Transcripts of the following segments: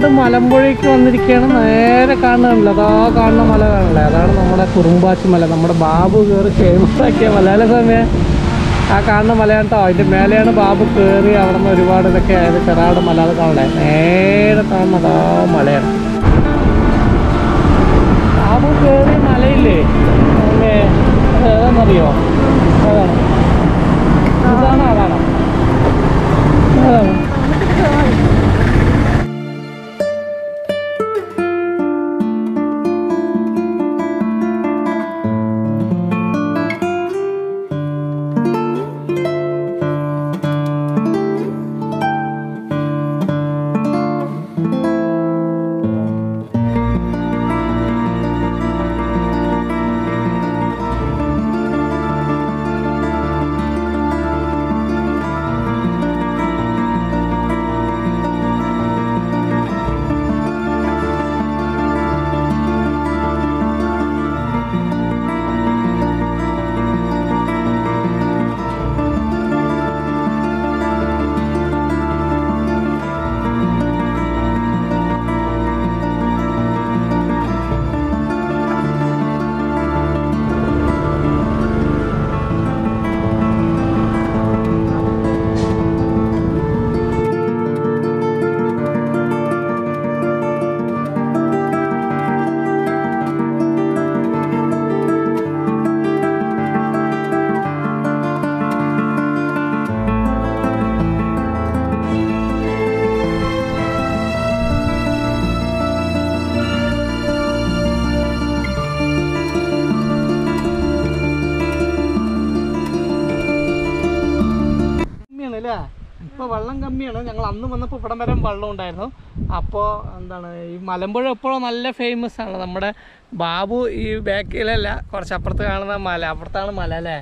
വീണ്ടും മലമ്പുഴയ്ക്ക് വന്നിരിക്കുകയാണ് നേരെ കാണുന്നില്ല അതാ കാണുന്ന മല കാണില്ലേ അതാണ് നമ്മുടെ കുറുമ്പാച്ചി മല നമ്മുടെ ബാബു കയറി ഫേമസ് ആക്കിയ മല അല്ലേ സമയം ആ കാണുന്ന മലയാണ് കേട്ടോ അതിൻ്റെ മേലെയാണ് ബാബു കയറി അവിടെ നിന്ന് ഒരുപാട് ഇതൊക്കെ ആയത് ചെറാട് മല അത് കാണണേ നേരെ കാണുന്ന അതാ മലയാണ് ബാബു കയറി മലയില്ലേ സമയേ അത് ഏതാണെന്നറിയോ അതാണ് ഇതാണോ അതാണോ അതാണ് കമ്മിയാണ് അല്ലേ ഇപ്പോൾ വെള്ളം കമ്മിയാണ് ഞങ്ങൾ അന്ന് വന്നപ്പോൾ ഇവിടം വരെ വെള്ളം ഉണ്ടായിരുന്നു അപ്പോൾ എന്താണ് ഈ മലമ്പുഴ എപ്പോഴും നല്ല ഫേമസ് ആണ് നമ്മുടെ ബാബു ഈ ബാക്കിലല്ല കുറച്ച് അപ്പുറത്ത് കാണുന്ന മല അപ്പുറത്താണ് മല അല്ലേ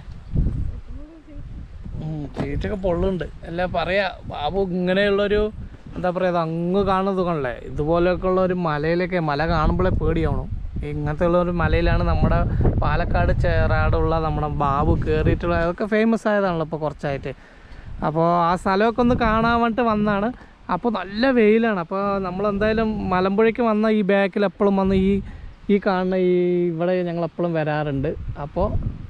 സീറ്റൊക്കെ പൊള്ളുണ്ട് അല്ല പറയാ ബാബു ഇങ്ങനെയുള്ളൊരു എന്താ പറയുക ഇത് അങ്ങ് കാണുന്നത് കണ്ടല്ലേ ഇതുപോലെയൊക്കെ ഉള്ള ഒരു മലയിലൊക്കെ മല കാണുമ്പോഴേ പേടിയാവണം ഇങ്ങനത്തെ ഉള്ള ഒരു മലയിലാണ് നമ്മുടെ പാലക്കാട് ചേറാടുള്ള നമ്മുടെ ബാബു കയറിയിട്ടുള്ള അതൊക്കെ ഫേമസ് ആയതാണല്ലോ ഇപ്പോൾ കുറച്ചായിട്ട് അപ്പോൾ ആ സ്ഥലമൊക്കെ ഒന്ന് കാണാൻ വേണ്ടിയിട്ട് വന്നാണ് അപ്പോൾ നല്ല വെയിലാണ് അപ്പോൾ നമ്മൾ എന്തായാലും മലമ്പുഴയ്ക്ക് വന്ന ഈ ബാക്കിൽ എപ്പോഴും വന്ന് ഈ ഈ കാണുന്ന ഈ ഇവിടെ ഞങ്ങൾ എപ്പോഴും വരാറുണ്ട് അപ്പോൾ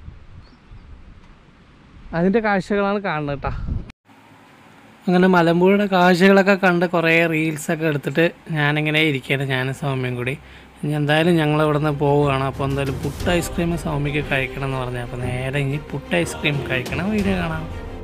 അതിൻ്റെ കാഴ്ചകളാണ് കാണുന്നത് കേട്ടോ അങ്ങനെ മലമ്പുഴയുടെ കാഴ്ചകളൊക്കെ കണ്ട് കുറേ റീൽസൊക്കെ എടുത്തിട്ട് ഞാനിങ്ങനെ ഇരിക്കുകയാണ് ഞാനും സൗമ്യയും കൂടി ഇനി എന്തായാലും ഞങ്ങൾ ഇവിടെ നിന്ന് പോവുകയാണ് അപ്പോൾ എന്തായാലും പുട്ട് ഐസ്ക്രീം സൗമ്യക്ക് കഴിക്കണം എന്ന് പറഞ്ഞു അപ്പോൾ നേരെ ഇനി പുട്ട് ഐസ്ക്രീം കഴിക്കണം വീഡിയോ കാണാം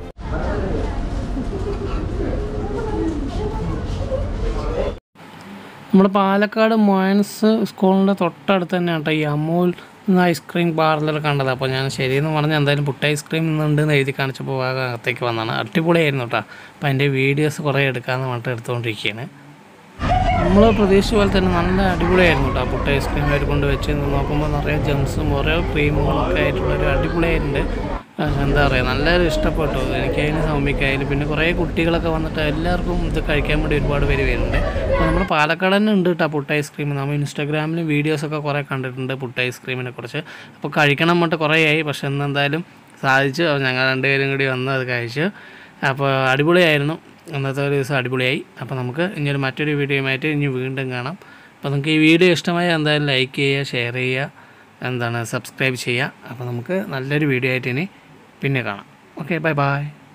നമ്മുടെ പാലക്കാട് മോയൻസ് സ്കൂളിൻ്റെ തൊട്ടടുത്ത് തന്നെ കേട്ടോ ഈ അമൂൽ എന്ന ഐസ്ക്രീം പാർലർ കണ്ടത് അപ്പോൾ ഞാൻ ശരിയെന്ന് പറഞ്ഞ് എന്തായാലും പുട്ട് ഐസ്ക്രീം ഇന്നുണ്ടെന്ന് എഴുതി കാണിച്ചപ്പോൾ ആ അകത്തേക്ക് വന്നതാണ് അടിപൊളിയായിരുന്നു കേട്ടോ അപ്പോൾ അതിൻ്റെ വീഡിയോസ് കുറേ എടുക്കാമെന്ന് പറഞ്ഞിട്ട് എടുത്തുകൊണ്ടിരിക്കുകയാണ് നമ്മൾ പ്രതീക്ഷിച്ച പോലെ തന്നെ നല്ല അടിപൊളിയായിരുന്നു കേട്ടോ പുട്ട് ഐസ്ക്രീം അവർ കൊണ്ട് വെച്ച് നോക്കുമ്പോൾ നിറയെ ജംസും ഓരോ ക്രീമുകളൊക്കെ ആയിട്ടുള്ളൊരു അടിപൊളിയായിട്ടുണ്ട് ആ, എന്താ പറയുക നല്ലൊരു ഇഷ്ടപ്പെട്ടു എനിക്കതിന് സൗമ്യക്കായാലും പിന്നെ കുറേ കുട്ടികളൊക്കെ വന്നിട്ട് എല്ലാവർക്കും ഇത് കഴിക്കാൻ വേണ്ടി ഒരുപാട് പേര് വരുന്നുണ്ട് അപ്പോൾ നമ്മുടെ പാലക്കാട് തന്നെ ഉണ്ട് കേട്ടോ പുട്ട് ഐസ്ക്രീം നമ്മൾ ഇൻസ്റ്റാഗ്രാമിലും വീഡിയോസൊക്കെ കുറേ കണ്ടിട്ടുണ്ട് പുട്ട് ഐസ്ക്രീമിനെ കുറിച്ച് അപ്പോൾ കഴിക്കണം പറഞ്ഞിട്ട് കുറേ ആയി പക്ഷെ ഇന്ന് എന്തായാലും സാധിച്ചു അപ്പോൾ ഞങ്ങൾ രണ്ടുപേരും കൂടി വന്ന് അത് കഴിച്ചു അപ്പോൾ അടിപൊളിയായിരുന്നു അന്നത്തെ ഒരു ദിവസം അടിപൊളിയായി അപ്പോൾ നമുക്ക് ഇനി ഒരു മറ്റൊരു വീഡിയോയുമായിട്ട് ഇനി വീണ്ടും കാണാം അപ്പോൾ നിങ്ങൾക്ക് ഈ വീഡിയോ ഇഷ്ടമായി എന്തായാലും ലൈക്ക് ചെയ്യുക ഷെയർ ചെയ്യുക എന്താണ് സബ്സ്ക്രൈബ് ചെയ്യുക അപ്പോൾ നമുക്ക് നല്ലൊരു വീഡിയോ ആയിട്ട് ഇനി പിന്നെ കാണാം ഓക്കെ ബൈ ബൈ